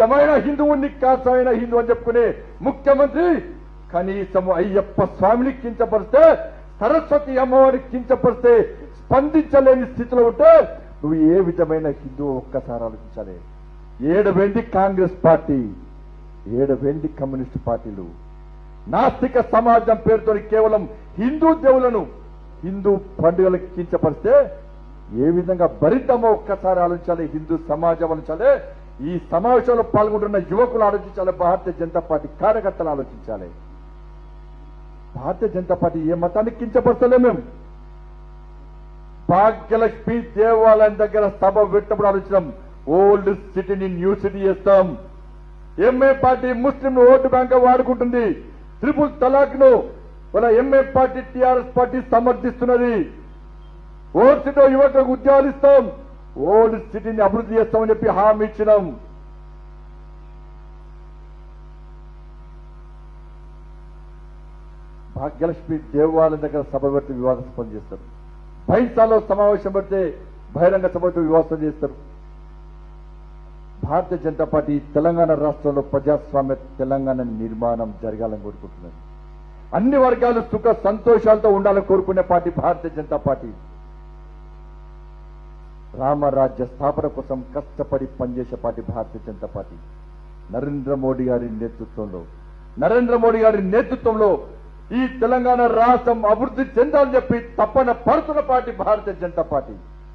నిజమైన హిందువు నిక్కాసమైన హిందూ అని చెప్పుకునే ముఖ్యమంత్రి కనీసం అయ్యప్ప స్వామిని కించపరిస్తే సరస్వతి అమ్మవారిని కించపరిస్తే స్పందించలేని స్థితిలో ఉంటే నువ్వు ఏ విధమైన హిందువు ఒక్కసారి ఆలోచించాలి ఏడవేంది కాంగ్రెస్ పార్టీ ఏడవేంది కమ్యూనిస్ట్ పార్టీలు నాస్తిక సమాజం పేరుతో కేవలం హిందూ దేవులను హిందూ పండుగలకు కించపరిస్తే ఏ విధంగా భరితమో ఒక్కసారి ఆలోచించాలి హిందూ సమాజం ఆలోచించాలి ఈ సమావేశంలో పాల్గొంటున్న యువకులు ఆలోచించాలి భారతీయ జనతా పార్టీ కార్యకర్తలు ఆలోచించాలి భారతీయ జనతా పార్టీ ఏ మతాన్ని కించపరచలే మేము భాగ్యలక్ష్మి దేవాలయం దగ్గర సభ పెట్టినప్పుడు ఆలోచించాం ఓల్డ్ సిటీని న్యూ సిటీ చేస్తాం ఎంఏ పార్టీ ముస్లిం ఓటు బ్యాంక్ వాడుకుంటుంది త్రిపుల్ తలాక్ ను మన ఎంఏ పార్టీ టిఆర్ఎస్ పార్టీ సమర్థిస్తున్నది ఓల్డ్ సిటీ యువకులకు ఉద్యోగాలు ఇస్తాం ఓల్డ్ సిటీని అభివృద్ధి చేస్తామని చెప్పి హామీ ఇచ్చినాం భాగ్యలక్ష్మి దేవాలయం దగ్గర సభ పెడితే వివాదాస్పదం చేస్తారు బైసాలో సమావేశం పెడితే బహిరంగ సభతో వివాదం చేస్తారు భారతీయ జనతా పార్టీ తెలంగాణ రాష్ట్రంలో ప్రజాస్వామ్య తెలంగాణ నిర్మాణం జరగాలని కోరుకుంటున్నది అన్ని వర్గాలు సుఖ సంతోషాలతో ఉండాలని కోరుకునే పార్టీ భారతీయ జనతా పార్టీ రామరాజ్య స్థాపన కోసం కష్టపడి పనిచేసే పార్టీ భారతీయ జనతా పార్టీ నరేంద్ర మోడీ గారి నేతృత్వంలో నరేంద్ర మోడీ గారి నేతృత్వంలో ఈ తెలంగాణ రాష్ట్రం అభివృద్ధి చెందాలని చెప్పి తప్పన పడుతున్న పార్టీ భారతీయ జనతా పార్టీ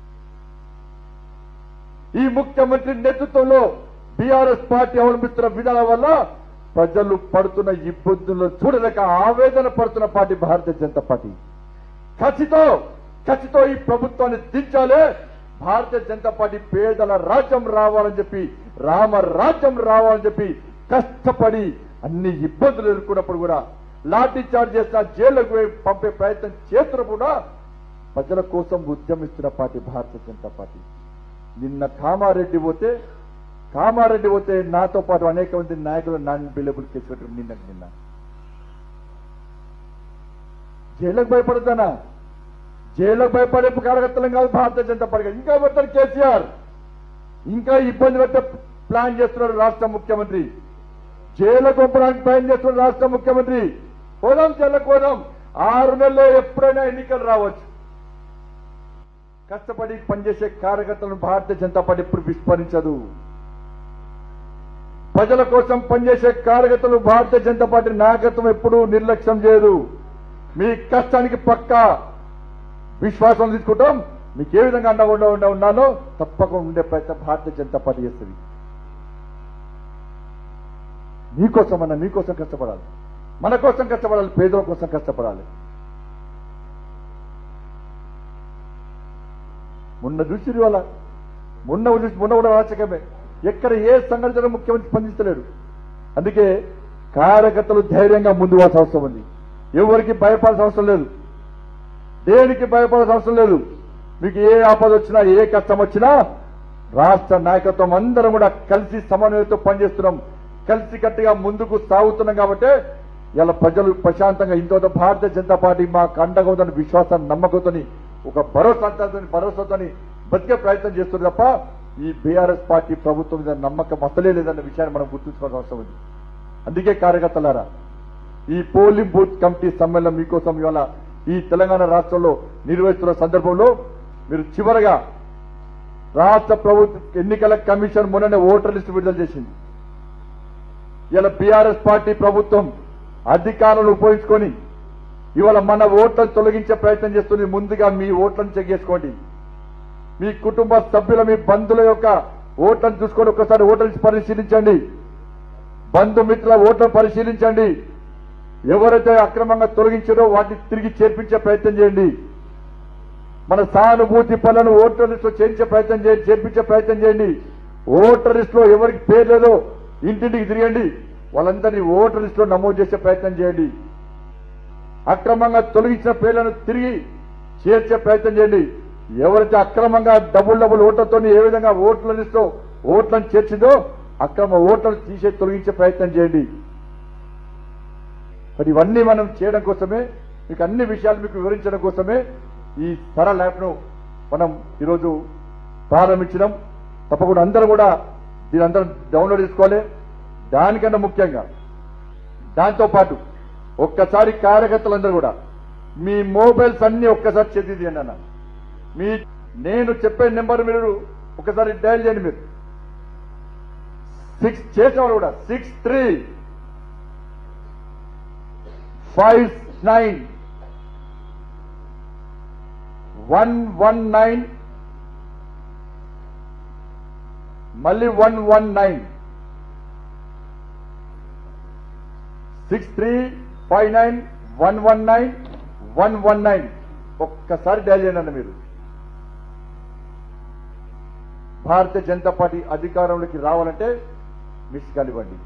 ఈ ముఖ్యమంత్రి నేతృత్వంలో బీఆర్ఎస్ పార్టీ అవలంబిస్తున్న విధానం వల్ల ప్రజలు పడుతున్న ఇబ్బందులను చూడలేక ఆవేదన పడుతున్న పార్టీ భారతీయ జనతా పార్టీ కసితో కసితో ఈ ప్రభుత్వాన్ని దించాలి భారతీయ జనతా పార్టీ పేదల రాజ్యం రావాలని చెప్పి రామ రాజ్యం రావాలని చెప్పి కష్టపడి అన్ని ఇబ్బందులు ఎదుర్కొన్నప్పుడు కూడా లాఠీ చార్జ్ చేసిన జైళ్లకు పోయి పంపే ప్రయత్నం చేస్తున్నప్పుడు కూడా ప్రజల కోసం ఉద్యమిస్తున్న పార్టీ భారతీయ జనతా పార్టీ నిన్న కామారెడ్డి పోతే కామారెడ్డి పోతే నాతో పాటు అనేక మంది నాయకులు నాన్ బిలబుల్ కేసు పెట్టారు నిన్న నిన్న జైళ్ళకు భయపడతానా జైళ్ళకు భయపడే కార్యకర్తలం కాదు భారతీయ జనతా పార్టీ ఇంకా పెడతారు కేసీఆర్ ఇంకా ఇబ్బంది పెట్టే ప్లాన్ చేస్తున్నాడు రాష్ట్ర ముఖ్యమంత్రి జైలుకు పంపడానికి ప్లాన్ చేస్తున్నాడు రాష్ట్ర ముఖ్యమంత్రి పోదాం జైళ్ళకు పోదాం ఆరు నెలల్లో ఎప్పుడైనా ఎన్నికలు రావచ్చు కష్టపడి పనిచేసే కార్యకర్తలను భారతీయ జనతా పార్టీ ఎప్పుడు విస్మరించదు ప్రజల కోసం పనిచేసే కార్యకర్తలు భారతీయ జనతా పార్టీ నాయకత్వం ఎప్పుడూ నిర్లక్ష్యం చేయదు మీ కష్టానికి పక్కా విశ్వాసం తీసుకుంటాం మీకు ఏ విధంగా అండకుండా ఉండ ఉన్నానో తప్పకుండా ఉండే ప్రయత్నం భారతీయ జనతా పార్టీ చేస్తుంది మీకోసం అన్న మీకోసం కష్టపడాలి మన కోసం కష్టపడాలి పేదల కోసం కష్టపడాలి మొన్న చూసిరు వాళ్ళ మొన్న చూసి మొన్న కూడా రాచకమే ఎక్కడ ఏ సంఘటన ముఖ్యమంత్రి స్పందిస్తలేడు అందుకే కార్యకర్తలు ధైర్యంగా ముందు పోవాల్సిన అవసరం ఉంది ఎవరికి భయపడాల్సిన అవసరం లేదు దేనికి భయపడాల్సిన అవసరం లేదు మీకు ఏ ఆపద వచ్చినా ఏ కష్టం వచ్చినా రాష్ట్ర నాయకత్వం అందరం కూడా కలిసి సమన్వయంతో పనిచేస్తున్నాం కలిసి కట్టిగా ముందుకు సాగుతున్నాం కాబట్టి ఇలా ప్రజలు ప్రశాంతంగా ఇంత భారతీయ జనతా పార్టీ మాకు అండగా ఉందని విశ్వాసాన్ని నమ్మకంతో ఒక భరోసాతో భరోసాతో బతికే ప్రయత్నం చేస్తుంది తప్ప ఈ బీఆర్ఎస్ పార్టీ ప్రభుత్వం మీద నమ్మకం అసలే లేదన్న విషయాన్ని మనం గుర్తుంచుకోవాల్సిన అవసరం ఉంది అందుకే కార్యకర్తలారా ఈ పోలింగ్ బూత్ కమిటీ సమ్మేళనం మీకోసం ఇవాళ ఈ తెలంగాణ రాష్ట్రంలో నిర్వహిస్తున్న సందర్భంలో మీరు చివరగా రాష్ట్ర ప్రభుత్వ ఎన్నికల కమిషన్ మొన్ననే ఓటర్ లిస్టు విడుదల చేసింది ఇలా బీఆర్ఎస్ పార్టీ ప్రభుత్వం అధికారులను ఉపయోగించుకొని ఇవాళ మన ఓట్లను తొలగించే ప్రయత్నం చేస్తుంది ముందుగా మీ ఓట్లను చెక్ చేసుకోండి మీ కుటుంబ సభ్యుల మీ బంధువుల యొక్క ఓట్లను చూసుకొని ఒకసారి ఓట్లను పరిశీలించండి బంధుమిత్రుల ఓట్లను పరిశీలించండి ఎవరైతే అక్రమంగా తొలగించారో వాటిని తిరిగి చేర్పించే ప్రయత్నం చేయండి మన సానుభూతి పనులను ఓటర్ లిస్ట్ లో చేర్చే ప్రయత్నం చేయండి చేర్పించే ప్రయత్నం చేయండి ఓటర్ లిస్ట్ లో ఎవరికి పేరు లేదో ఇంటింటికి తిరగండి వాళ్ళందరినీ ఓటర్ లిస్ట్ లో నమోదు చేసే ప్రయత్నం చేయండి అక్రమంగా తొలగించిన పేర్లను తిరిగి చేర్చే ప్రయత్నం చేయండి ఎవరైతే అక్రమంగా డబుల్ డబుల్ ఓట్లతో ఏ విధంగా ఓట్ల లిస్టులో ఓట్లను చేర్చిందో అక్రమ ఓట్లను తీసే తొలగించే ప్రయత్నం చేయండి మరి ఇవన్నీ మనం చేయడం కోసమే మీకు అన్ని విషయాలు మీకు వివరించడం కోసమే ఈ సరళ యాప్ను మనం ఈరోజు ప్రారంభించడం తప్పకుండా అందరూ కూడా దీని అందరం డౌన్లోడ్ చేసుకోవాలి దానికన్నా ముఖ్యంగా దాంతో పాటు ఒక్కసారి కార్యకర్తలందరూ కూడా మీ మొబైల్స్ అన్ని ఒక్కసారి చేతి తీయండి అన్న మీ నేను చెప్పే నెంబర్ మీరు ఒకసారి డయల్ చేయండి మీరు సిక్స్ చేసేవాళ్ళు కూడా six three five nine one one nine మళ్ళీ one one nine six three five nine one one nine one one nine ఒక్కసారి డయల్ చేయండి మీరు భారతీయ జనతా పార్టీ అధికారంలోకి రావాలంటే మిస్ కాల్ ఇవ్వండి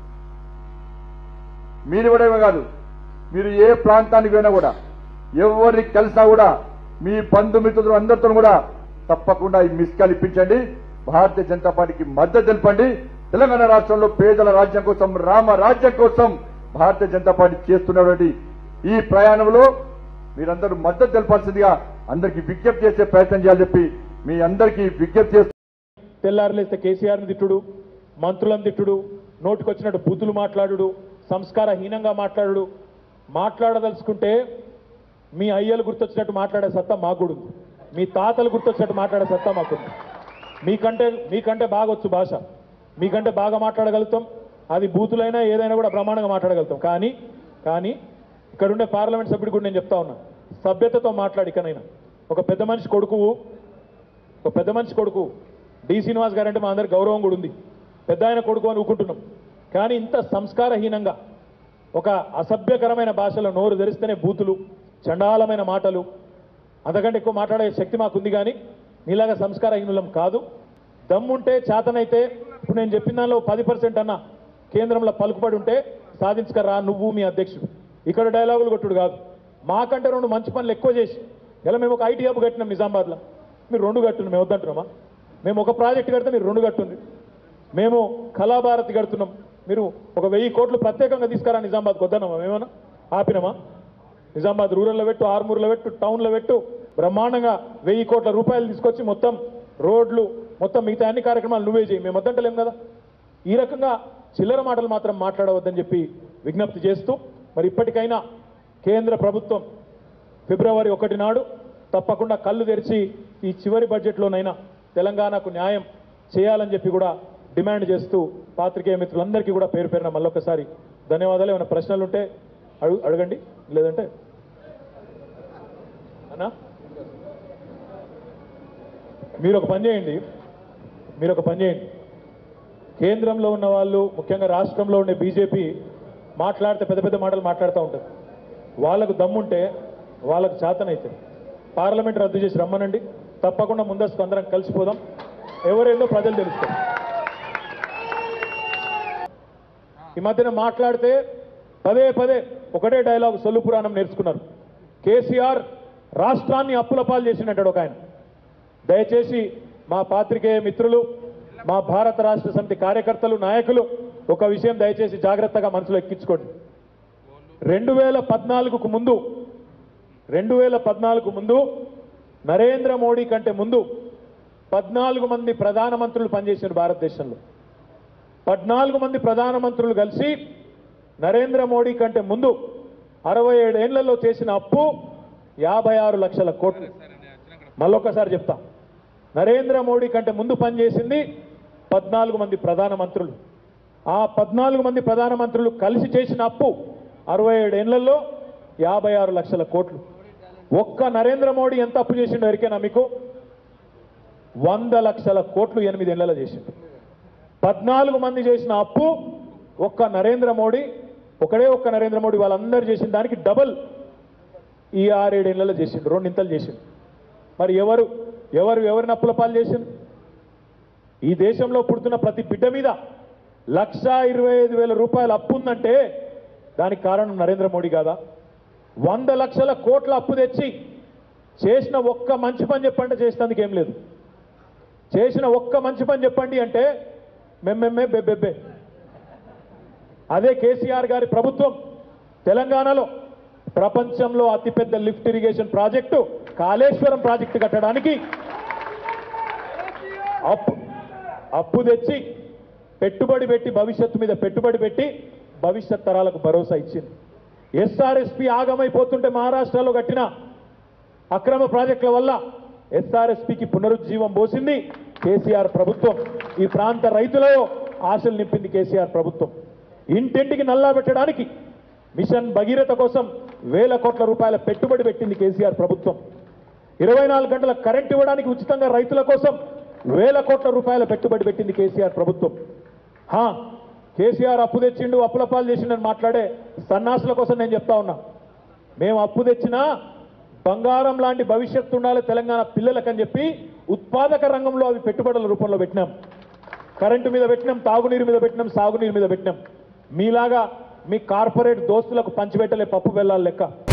మీరు ఇవ్వడమే కాదు మీరు ఏ ప్రాంతానికి పోయినా కూడా ఎవరిని కలిసినా కూడా మీ బంధుమిత్రులు అందరితో కూడా తప్పకుండా ఈ మిస్ కాల్ ఇప్పించండి భారతీయ జనతా పార్టీకి మద్దతు తెలపండి తెలంగాణ రాష్ట్రంలో పేదల రాజ్యం కోసం రామ రాజ్యం కోసం భారతీయ జనతా పార్టీ చేస్తున్నటువంటి ఈ ప్రయాణంలో మీరందరూ మద్దతు తెలపాల్సిందిగా అందరికీ విజ్ఞప్తి చేసే ప్రయత్నం చేయాలని చెప్పి మీ అందరికీ విజ్ఞప్తి చేస్తూ తెల్లారులేస్తే కేసీఆర్ని తిట్టుడు మంత్రులను తిట్టుడు నోటికొచ్చినట్టు బూతులు మాట్లాడుడు సంస్కారహీనంగా మాట్లాడుడు మాట్లాడదలుచుకుంటే మీ అయ్యలు గుర్తొచ్చినట్టు మాట్లాడే సత్తా మాకు కూడా ఉంది మీ తాతలు గుర్తొచ్చినట్టు మాట్లాడే సత్తా మాకుంది మీకంటే మీకంటే బాగా వచ్చు భాష మీకంటే బాగా మాట్లాడగలుగుతాం అది బూతులైనా ఏదైనా కూడా బ్రహ్మాండంగా మాట్లాడగలుగుతాం కానీ కానీ ఇక్కడ ఉండే పార్లమెంట్ సభ్యుడు కూడా నేను చెప్తా ఉన్నా సభ్యతతో మాట్లాడి ఇకనైనా ఒక పెద్ద మనిషి కొడుకు ఒక పెద్ద మనిషి కొడుకు డి శ్రీనివాస్ గారు అంటే మా అందరి గౌరవం కూడా ఉంది పెద్ద ఆయన కొడుకు అని ఊకుంటున్నాం కానీ ఇంత సంస్కారహీనంగా ఒక అసభ్యకరమైన భాషలో నోరు తెరిస్తేనే బూతులు చండాలమైన మాటలు అంతకంటే ఎక్కువ మాట్లాడే శక్తి మాకుంది కానీ నీలాగా సంస్కారహీనులం కాదు దమ్ముంటే చేతనైతే ఇప్పుడు నేను చెప్పిన దానిలో పది పర్సెంట్ అన్న కేంద్రంలో పలుకుబడి ఉంటే సాధించకరా నువ్వు మీ అధ్యక్షుడు ఇక్కడ డైలాగులు కొట్టుడు కాదు మాకంటే రెండు మంచి పనులు ఎక్కువ చేసి ఇలా మేము ఒక ఐటీ హబ్ కట్టినాం నిజామాబాద్లో మీరు రెండు కట్టుండి మేము వద్దంటున్నామా మేము ఒక ప్రాజెక్ట్ కడితే మీరు రెండు కట్టుంది మేము కళాభారతి కడుతున్నాం మీరు ఒక వెయ్యి కోట్లు ప్రత్యేకంగా తీసుకురా నిజామాబాద్కి వద్దన్నామా మేమన్నా ఆపినామా నిజామాబాద్ రూరల్లో పెట్టు ఆర్మూర్లో పెట్టు టౌన్లో పెట్టు బ్రహ్మాండంగా వెయ్యి కోట్ల రూపాయలు తీసుకొచ్చి మొత్తం రోడ్లు మొత్తం మిగతా అన్ని కార్యక్రమాలు నువ్వే చేయి మేము వద్దంటలేం కదా ఈ రకంగా చిల్లర మాటలు మాత్రం మాట్లాడవద్దని చెప్పి విజ్ఞప్తి చేస్తూ మరి ఇప్పటికైనా కేంద్ర ప్రభుత్వం ఫిబ్రవరి ఒకటి నాడు తప్పకుండా కళ్ళు తెరిచి ఈ చివరి బడ్జెట్లోనైనా తెలంగాణకు న్యాయం చేయాలని చెప్పి కూడా డిమాండ్ చేస్తూ పాత్రికేయ మిత్రులందరికీ కూడా పేరు పేరున మళ్ళొకసారి ధన్యవాదాలు ఏమైనా ప్రశ్నలు ఉంటే అడుగు అడగండి లేదంటే అన్నా మీరు ఒక పని చేయండి మీరు ఒక పని చేయండి కేంద్రంలో ఉన్న వాళ్ళు ముఖ్యంగా రాష్ట్రంలో ఉండే బీజేపీ మాట్లాడితే పెద్ద పెద్ద మాటలు మాట్లాడుతూ ఉంటారు వాళ్ళకు దమ్ముంటే వాళ్ళకు చేతనైతే పార్లమెంట్ రద్దు చేసి రమ్మనండి తప్పకుండా ముందస్తు అందరం కలిసిపోదాం ఎవరేందో ప్రజలు తెలుస్తారు ఈ మధ్యన మాట్లాడితే పదే పదే ఒకటే డైలాగ్ సొల్లు పురాణం నేర్చుకున్నారు కేసీఆర్ రాష్ట్రాన్ని అప్పుల పాలు చేసినట్టాడు ఒక ఆయన దయచేసి మా పాత్రికేయ మిత్రులు మా భారత రాష్ట్ర సమితి కార్యకర్తలు నాయకులు ఒక విషయం దయచేసి జాగ్రత్తగా మనసులో ఎక్కించుకోండి రెండు వేల పద్నాలుగుకు ముందు రెండు వేల పద్నాలుగు ముందు నరేంద్ర మోడీ కంటే ముందు పద్నాలుగు మంది ప్రధానమంత్రులు పనిచేశారు భారతదేశంలో పద్నాలుగు మంది ప్రధానమంత్రులు కలిసి నరేంద్ర మోడీ కంటే ముందు అరవై ఏడేళ్లలో చేసిన అప్పు యాభై ఆరు లక్షల కోట్లు మళ్ళొక్కసారి చెప్తా నరేంద్ర మోడీ కంటే ముందు పనిచేసింది పద్నాలుగు మంది ప్రధానమంత్రులు ఆ పద్నాలుగు మంది ప్రధానమంత్రులు కలిసి చేసిన అప్పు అరవై ఏడేళ్లలో యాభై ఆరు లక్షల కోట్లు ఒక్క నరేంద్ర మోడీ ఎంత అప్పు చేసిండో ఎరికేనా మీకు వంద లక్షల కోట్లు ఎనిమిదేళ్లలో చేసిండు పద్నాలుగు మంది చేసిన అప్పు ఒక్క నరేంద్ర మోడీ ఒకడే ఒక్క నరేంద్ర మోడీ వాళ్ళందరూ చేసిన దానికి డబల్ ఈ ఆరేడేళ్లలో చేసిండు రెండింతలు చేసిండు మరి ఎవరు ఎవరు ఎవరిని అప్పుల పాలు చేసిండు ఈ దేశంలో పుడుతున్న ప్రతి బిడ్డ మీద లక్ష ఇరవై ఐదు వేల రూపాయల అప్పు ఉందంటే దానికి కారణం నరేంద్ర మోడీ కాదా వంద లక్షల కోట్ల అప్పు తెచ్చి చేసిన ఒక్క మంచి పని చెప్పండి చేసినందుకు ఏం లేదు చేసిన ఒక్క మంచి పని చెప్పండి అంటే మెమ్మెమ్మే బెబ్బెబ్బే అదే కేసీఆర్ గారి ప్రభుత్వం తెలంగాణలో ప్రపంచంలో అతిపెద్ద lift irrigation project Kaleshwaram project కట్టడానికి అప్పు అప్పు తెచ్చి పెట్టుబడి పెట్టి భవిష్యత్తు మీద పెట్టుబడి పెట్టి భవిష్యత్ తరాలకు భరోసా ఇచ్చింది ఎస్ఆర్ఎస్పి ఆగమైపోతుంటే మహారాష్ట్రలో కట్టిన అక్రమ ప్రాజెక్టుల వల్ల ఎస్ఆర్ఎస్పికి పునరుజ్జీవం పోసింది కేసీఆర్ ప్రభుత్వం ఈ ప్రాంత రైతులలో ఆశలు నింపింది కేసీఆర్ ప్రభుత్వం ఇంటింటికి నల్లా పెట్టడానికి మిషన్ భగీరథ కోసం వేల కోట్ల రూపాయల పెట్టుబడి పెట్టింది కేసీఆర్ ప్రభుత్వం ఇరవై నాలుగు గంటల కరెంట్ ఇవ్వడానికి ఉచితంగా రైతుల కోసం వేల కోట్ల రూపాయల పెట్టుబడి పెట్టింది కేసీఆర్ ప్రభుత్వం హా కేసీఆర్ అప్పు తెచ్చిండు అప్పుల పాలు చేసిండని మాట్లాడే సన్నాసుల కోసం నేను చెప్తా ఉన్నా మేము అప్పు తెచ్చినా బంగారం లాంటి భవిష్యత్తు ఉండాలి తెలంగాణ పిల్లలకని చెప్పి ఉత్పాదక రంగంలో అవి పెట్టుబడుల రూపంలో పెట్టినాం కరెంటు మీద పెట్టినాం తాగునీరు మీద పెట్టినాం సాగునీరు మీద పెట్టినాం మీలాగా మీ కార్పొరేట్ దోస్తులకు పంచిపెట్టలే పప్పు వెళ్ళాలి లెక్క